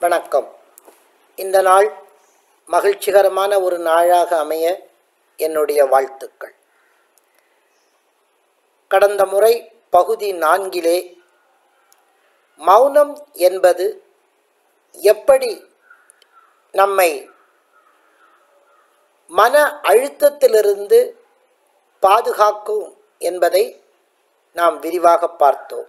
வணக்கம் இந்த நாள் மகிழ்ச்சிகரமான ஒரு நாளாக அமைய என்னுடைய வாழ்த்துக்கள் கடந்த முறை பகுதி நான்கிலே மௌனம் என்பது எப்படி நம்மை மன அழுத்தத்திலிருந்து பாதுகாக்கும் என்பதை நாம் விரிவாக பார்த்தோம்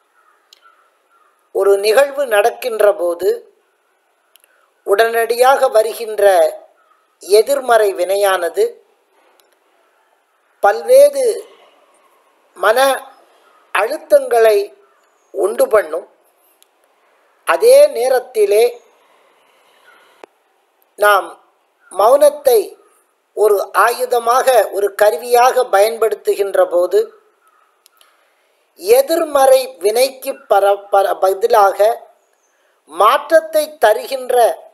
ஒரு நிகழ்வு நடக்கின்ற போது உடனடியாக வருகின்ற எதிர்மறை வினையானது பல்வேறு மன அழுத்தங்களை உண்டு பண்ணும் அதே நேரத்திலே நாம் மௌனத்தை ஒரு ஆயுதமாக ஒரு கருவியாக பயன்படுத்துகின்ற போது எதிர்மறை வினைக்கு பர பர பதிலாக மாற்றத்தை தருகின்ற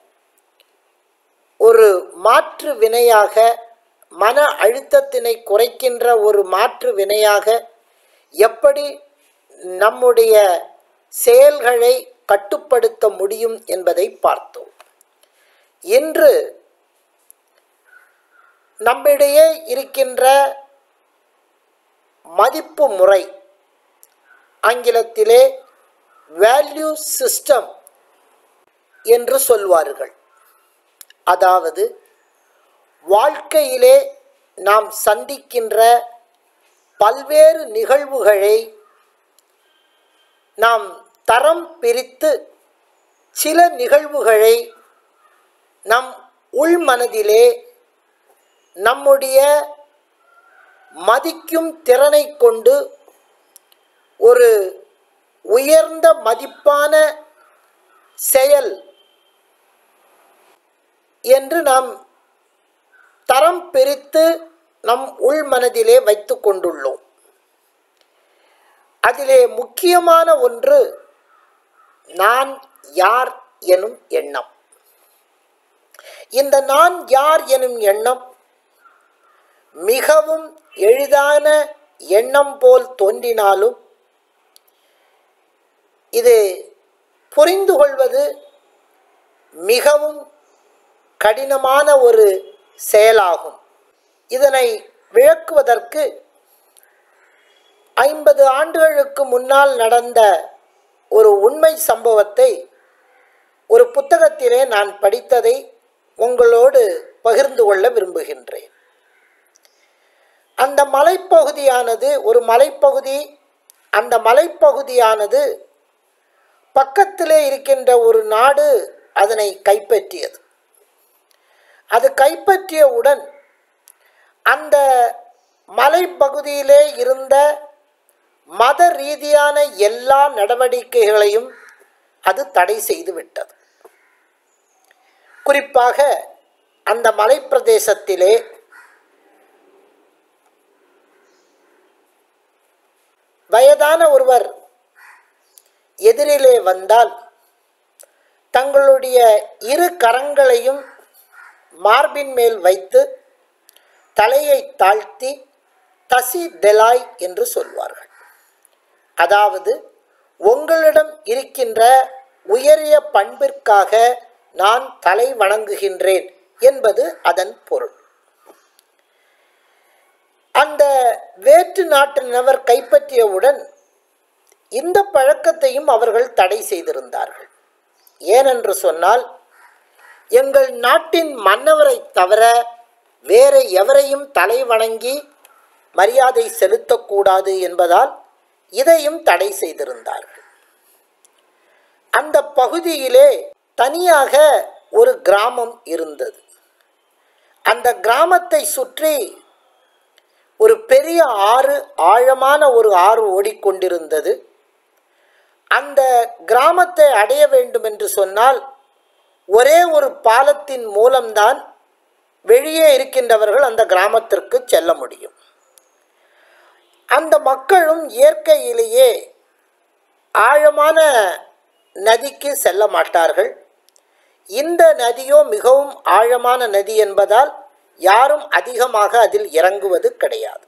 ஒரு மாற்று வினையாக மன அழுத்தத்தினை குறைக்கின்ற ஒரு மாற்று வினையாக எப்படி நம்முடைய செயல்களை கட்டுப்படுத்த முடியும் என்பதை பார்த்தோம் இன்று நம்மிடையே இருக்கின்ற மதிப்பு முறை ஆங்கிலத்திலே வேல்யூ சிஸ்டம் என்று சொல்வார்கள் அதாவது வாழ்க்கையிலே நாம் சந்திக்கின்ற பல்வேறு நிகழ்வுகளை நாம் தரம் பிரித்து சில நிகழ்வுகளை நம் உள்மனதிலே நம்முடைய மதிக்கும் திறனை கொண்டு ஒரு உயர்ந்த மதிப்பான செயல் என்று நாம் தரம் பிரித்து நம் உள்மனதிலே வைத்து கொண்டுள்ளோம் அதிலே முக்கியமான ஒன்று நான் யார் எனும் எண்ணம் இந்த நான் யார் எனும் எண்ணம் மிகவும் எளிதான எண்ணம் போல் தோன்றினாலும் இது புரிந்து கொள்வது மிகவும் கடினமான ஒரு செயலாகும் இதனை விளக்குவதற்கு ஐம்பது ஆண்டுகளுக்கு முன்னால் நடந்த ஒரு உண்மை சம்பவத்தை ஒரு புத்தகத்திலே நான் படித்ததை உங்களோடு பகிர்ந்து கொள்ள விரும்புகின்றேன் அந்த மலைப்பகுதியானது ஒரு மலைப்பகுதி அந்த மலைப்பகுதியானது பக்கத்திலே இருக்கின்ற ஒரு நாடு அதனை கைப்பற்றியது அது கைப்பற்றியவுடன் அந்த மலைப்பகுதியிலே இருந்த மத ரீதியான எல்லா நடவடிக்கைகளையும் அது தடை செய்து விட்டது குறிப்பாக அந்த மலைப்பிரதேசத்திலே வயதான ஒருவர் எதிரிலே வந்தால் தங்களுடைய இரு கரங்களையும் மார்பின் மேல் வைத்து தலையை தாழ்த்தி தசி டெலாய் என்று சொல்வார்கள் அதாவது உங்களிடம் இருக்கின்ற உயரிய பண்பிற்காக நான் தலை வணங்குகின்றேன் என்பது அதன் பொருள் அந்த வேற்று நாட்டினவர் கைப்பற்றியவுடன் இந்த பழக்கத்தையும் அவர்கள் தடை செய்திருந்தார்கள் ஏனென்று சொன்னால் எங்கள் நாட்டின் மன்னவரை தவிர வேறு எவரையும் தலை வணங்கி மரியாதை செலுத்தக்கூடாது என்பதால் இதையும் தடை செய்திருந்தார்கள் அந்த பகுதியிலே தனியாக ஒரு கிராமம் இருந்தது அந்த கிராமத்தை சுற்றி ஒரு பெரிய ஆறு ஆழமான ஒரு ஆறு ஓடிக்கொண்டிருந்தது அந்த கிராமத்தை அடைய வேண்டும் என்று சொன்னால் ஒரே ஒரு பாலத்தின் மூலம்தான் வெளியே இருக்கின்றவர்கள் அந்த கிராமத்திற்கு செல்ல முடியும் அந்த மக்களும் இயற்கையிலேயே ஆழமான நதிக்கு செல்ல மாட்டார்கள் இந்த நதியோ மிகவும் ஆழமான நதி என்பதால் யாரும் அதிகமாக அதில் இறங்குவது கிடையாது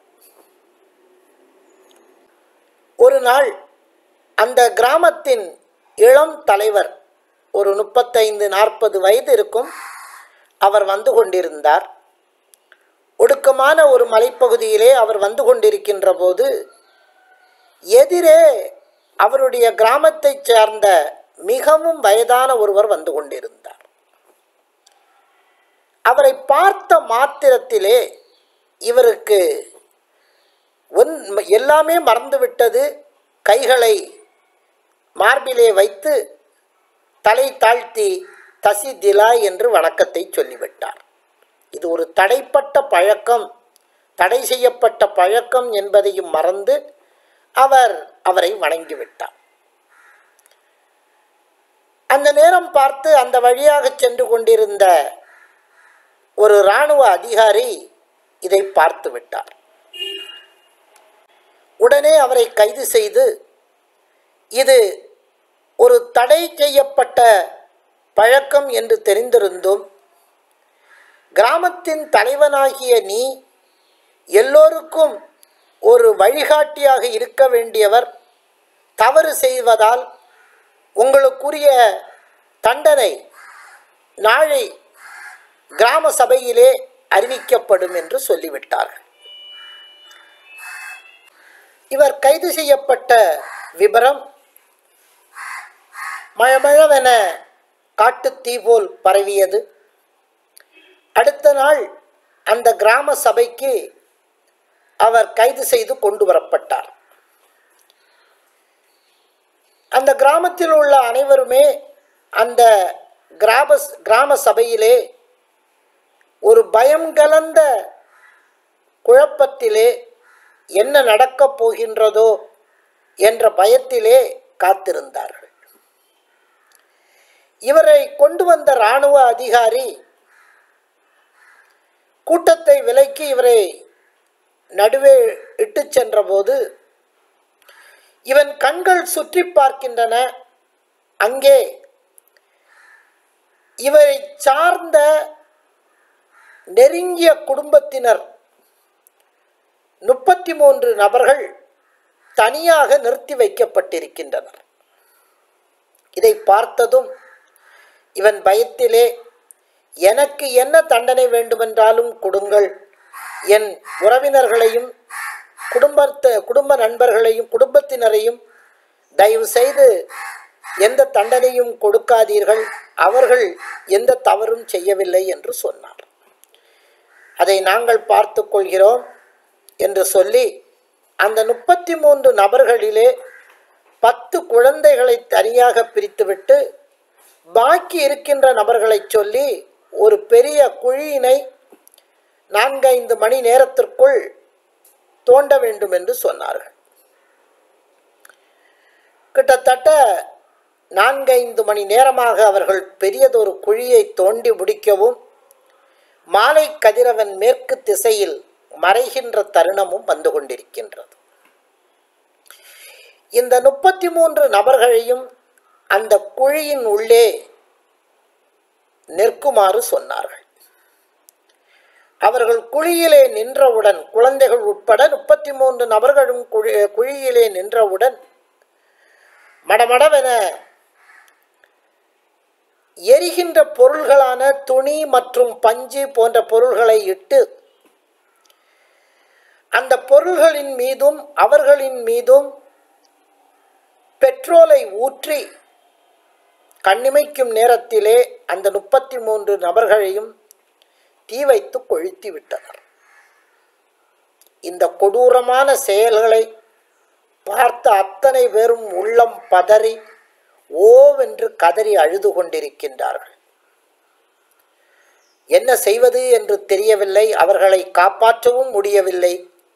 ஒரு நாள் அந்த கிராமத்தின் இளம் தலைவர் ஒரு முப்பத்தைந்து நாற்பது வயது இருக்கும் அவர் வந்து கொண்டிருந்தார் ஒடுக்கமான ஒரு மலைப்பகுதியிலே அவர் வந்து கொண்டிருக்கின்ற போது எதிரே அவருடைய கிராமத்தைச் சேர்ந்த மிகவும் வயதான ஒருவர் வந்து கொண்டிருந்தார் அவரை பார்த்த மாத்திரத்திலே இவருக்கு ஒன் எல்லாமே மறந்துவிட்டது கைகளை மார்பிலே வைத்து தலை தாழ்த்தி தசி திலா என்று வணக்கத்தை சொல்லிவிட்டார் இது ஒரு தடைப்பட்ட பழக்கம் தடை செய்யப்பட்ட பழக்கம் என்பதையும் மறந்து அவர் அவரை வணங்கிவிட்டார் அந்த நேரம் பார்த்து அந்த வழியாக சென்று கொண்டிருந்த ஒரு இராணுவ அதிகாரி இதை பார்த்து விட்டார் உடனே அவரை கைது செய்து இது ஒரு தடை செய்யப்பட்ட பழக்கம் என்று தெரிந்திருந்தும் கிராமத்தின் தலைவனாகிய நீ எல்லோருக்கும் ஒரு வழிகாட்டியாக இருக்க வேண்டியவர் தவறு செய்வதால் உங்களுக்குரிய தண்டனை நாளை கிராம சபையிலே அறிவிக்கப்படும் என்று சொல்லிவிட்டார்கள் இவர் கைது செய்யப்பட்ட விபரம் மழமழவென காட்டுத் தீ போல் பரவியது அடுத்த நாள் அந்த கிராம சபைக்கு அவர் கைது செய்து கொண்டு வரப்பட்டார் அந்த கிராமத்தில் உள்ள அனைவருமே அந்த கிராம கிராம சபையிலே ஒரு பயம் கலந்த குழப்பத்திலே என்ன நடக்கப் போகின்றதோ என்ற பயத்திலே காத்திருந்தார்கள் இவரை கொண்டு வந்த இராணுவ அதிகாரி கூட்டத்தை விலக்கி இவரை நடுவே இட்டு சென்றபோது இவன் கண்கள் சுற்றி பார்க்கின்றன அங்கே இவரை சார்ந்த நெருங்கிய குடும்பத்தினர் முப்பத்தி மூன்று நபர்கள் தனியாக நிறுத்தி வைக்கப்பட்டிருக்கின்றனர் இதை பார்த்ததும் இவன் பயத்திலே எனக்கு என்ன தண்டனை வேண்டுமென்றாலும் கொடுங்கள் என் உறவினர்களையும் குடும்பத்த குடும்ப நண்பர்களையும் குடும்பத்தினரையும் தயவு செய்து எந்த தண்டனையும் கொடுக்காதீர்கள் அவர்கள் எந்த தவறும் செய்யவில்லை என்று சொன்னார் அதை நாங்கள் பார்த்து கொள்கிறோம் என்று சொல்லி அந்த முப்பத்தி மூன்று நபர்களிலே பத்து குழந்தைகளை தனியாக பிரித்துவிட்டு பாக்கி இருக்கின்ற நபர்களை சொல்லி ஒரு பெரிய குழியினை நான்கைந்து மணி நேரத்திற்குள் தோண்ட வேண்டும் என்று சொன்னார்கள் கிட்டத்தட்ட நான்கைந்து மணி நேரமாக அவர்கள் பெரியதொரு குழியை தோண்டி முடிக்கவும் மாலை கதிரவன் மேற்கு திசையில் மறைகின்ற தருணமும் வந்து கொண்டிருக்கின்றது இந்த முப்பத்தி மூன்று நபர்களையும் அந்த குழியின் உள்ளே நிற்குமாறு சொன்னார்கள் அவர்கள் குழியிலே நின்றவுடன் குழந்தைகள் உட்பட முப்பத்தி மூன்று நபர்களும் குழி குழியிலே நின்றவுடன் மடமடவென எரிகின்ற பொருள்களான துணி மற்றும் பஞ்சு போன்ற பொருள்களை இட்டு அந்த பொருள்களின் மீதும் அவர்களின் மீதும் பெட்ரோலை ஊற்றி கண்ணிமைக்கும் நேரத்திலே அந்த முப்பத்தி மூன்று நபர்களையும் தீ வைத்து கொளுத்தி விட்டனர் இந்த கொடூரமான செயல்களை பார்த்த அத்தனை பேரும் உள்ளம் பதறி ஓவென்று கதறி அழுது கொண்டிருக்கின்றார்கள் என்ன செய்வது என்று தெரியவில்லை அவர்களை காப்பாற்றவும் முடியவில்லை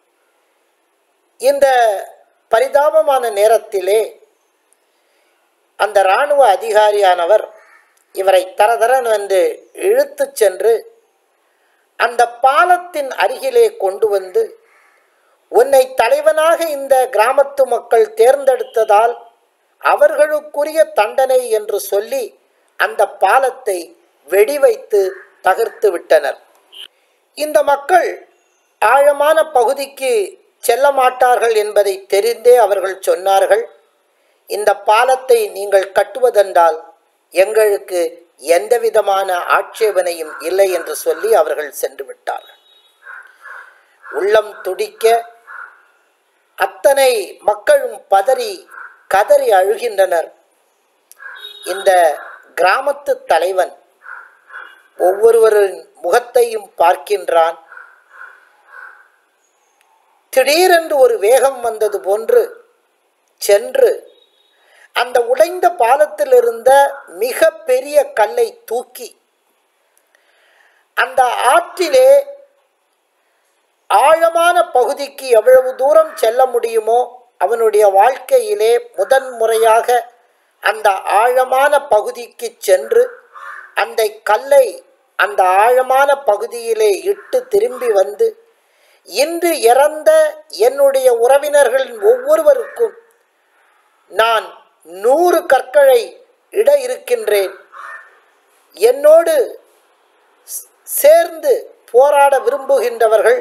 இந்த பரிதாபமான நேரத்திலே அந்த இராணுவ அதிகாரியானவர் இவரை தரதரன் என்று இழுத்துச் சென்று அந்த பாலத்தின் அருகிலே கொண்டு வந்து உன்னை தலைவனாக இந்த கிராமத்து மக்கள் தேர்ந்தெடுத்ததால் அவர்களுக்குரிய தண்டனை என்று சொல்லி அந்த பாலத்தை வெடி வைத்து தகர்த்து விட்டனர் இந்த மக்கள் ஆழமான பகுதிக்கு செல்ல மாட்டார்கள் என்பதை தெரிந்தே அவர்கள் சொன்னார்கள் இந்த பாலத்தை நீங்கள் கட்டுவதென்றால் எங்களுக்கு எந்த விதமான ஆட்சேபனையும் இல்லை என்று சொல்லி அவர்கள் சென்று விட்டார்கள் உள்ளம் துடிக்க அத்தனை மக்களும் பதறி கதறி அழுகின்றனர் இந்த கிராமத்து தலைவன் ஒவ்வொருவரின் முகத்தையும் பார்க்கின்றான் திடீரென்று ஒரு வேகம் வந்தது போன்று சென்று அந்த உடைந்த பாலத்தில் இருந்த மிக பெரிய கல்லை தூக்கி அந்த ஆற்றிலே ஆழமான பகுதிக்கு எவ்வளவு தூரம் செல்ல முடியுமோ அவனுடைய வாழ்க்கையிலே முதன் முறையாக அந்த ஆழமான பகுதிக்கு சென்று அந்த கல்லை அந்த ஆழமான பகுதியிலே இட்டு திரும்பி வந்து இன்று இறந்த என்னுடைய உறவினர்களின் ஒவ்வொருவருக்கும் நான் நூறு கற்களை இட இருக்கின்றேன் என்னோடு சேர்ந்து போராட விரும்புகின்றவர்கள்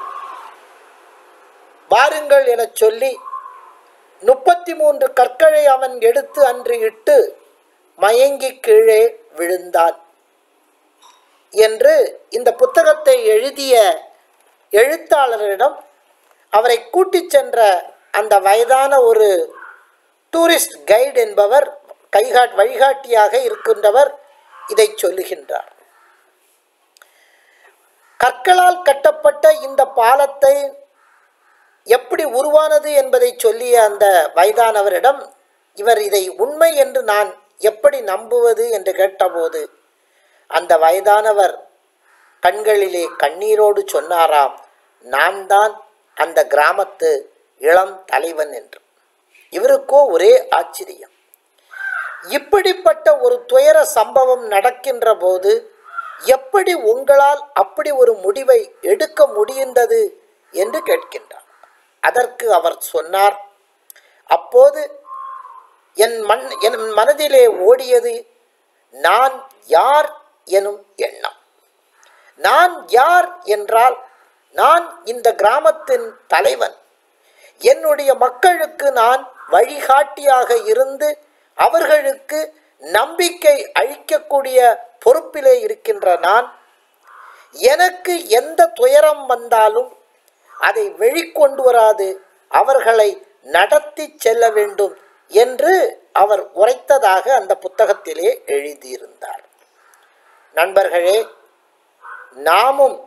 வாருங்கள் எனச் சொல்லி முப்பத்தி மூன்று கற்களை அவன் எடுத்து அன்று இட்டு மயங்கி கீழே விழுந்தான் என்று இந்த புத்தகத்தை எழுதிய எழுத்தாளரிடம் அவரை கூட்டிச் சென்ற அந்த வயதான ஒரு டூரிஸ்ட் கைடு என்பவர் கைகாட் வழிகாட்டியாக இருக்கின்றவர் இதை சொல்லுகின்றார் கற்களால் கட்டப்பட்ட இந்த பாலத்தை எப்படி உருவானது என்பதை சொல்லிய அந்த வயதானவரிடம் இவர் இதை உண்மை என்று நான் எப்படி நம்புவது என்று கேட்டபோது அந்த வயதானவர் கண்களிலே கண்ணீரோடு சொன்னாராம் நான் தான் அந்த கிராமத்து இளம் தலைவன் என்று இவருக்கோ ஒரே ஆச்சரியம் இப்படிப்பட்ட ஒரு துயர சம்பவம் நடக்கின்ற போது எப்படி உங்களால் அப்படி ஒரு முடிவை எடுக்க முடிந்தது என்று கேட்கின்றார் அதற்கு அவர் சொன்னார் அப்போது என் மண் என் மனதிலே ஓடியது நான் யார் எனும் எண்ணம் நான் யார் என்றால் நான் இந்த கிராமத்தின் தலைவன் என்னுடைய மக்களுக்கு நான் வழிகாட்டியாக இருந்து அவர்களுக்கு நம்பிக்கை அளிக்கக்கூடிய பொறுப்பிலே இருக்கின்ற நான் எனக்கு எந்த துயரம் வந்தாலும் அதை வெளிக்கொண்டு வராது அவர்களை நடத்தி செல்ல வேண்டும் என்று அவர் உரைத்ததாக அந்த புத்தகத்திலே எழுதியிருந்தார் நண்பர்களே நாமும்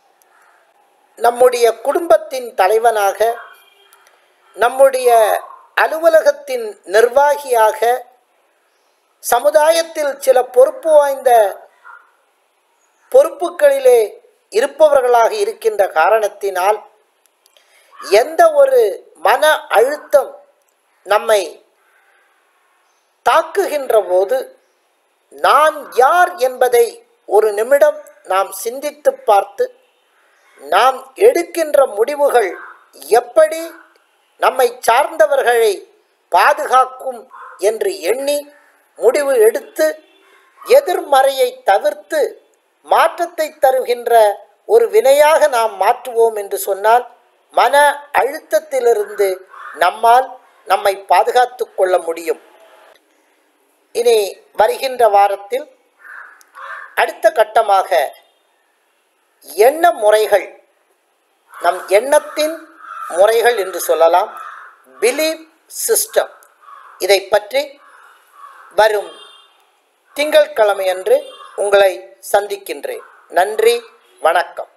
நம்முடைய குடும்பத்தின் தலைவனாக நம்முடைய அலுவலகத்தின் நிர்வாகியாக சமுதாயத்தில் சில பொறுப்பு வாய்ந்த பொறுப்புகளிலே இருப்பவர்களாக இருக்கின்ற காரணத்தினால் எந்த ஒரு மன அழுத்தம் நம்மை தாக்குகின்ற போது நான் யார் என்பதை ஒரு நிமிடம் நாம் சிந்தித்து பார்த்து நாம் எடுக்கின்ற முடிவுகள் எப்படி நம்மை சார்ந்தவர்களை பாதுகாக்கும் என்று எண்ணி முடிவு எடுத்து எதிர்மறையை தவிர்த்து மாற்றத்தை தருகின்ற ஒரு வினையாக நாம் மாற்றுவோம் என்று சொன்னால் மன அழுத்தத்திலிருந்து நம்மால் நம்மை பாதுகாத்து கொள்ள முடியும் இனி வருகின்ற வாரத்தில் அடுத்த கட்டமாக எண்ண முறைகள் நம் எண்ணத்தின் முறைகள் என்று சொல்லலாம் பிலீவ் சிஸ்டம் இதை பற்றி வரும் திங்கட்கிழமை அன்று உங்களை சந்திக்கின்றேன் நன்றி வணக்கம்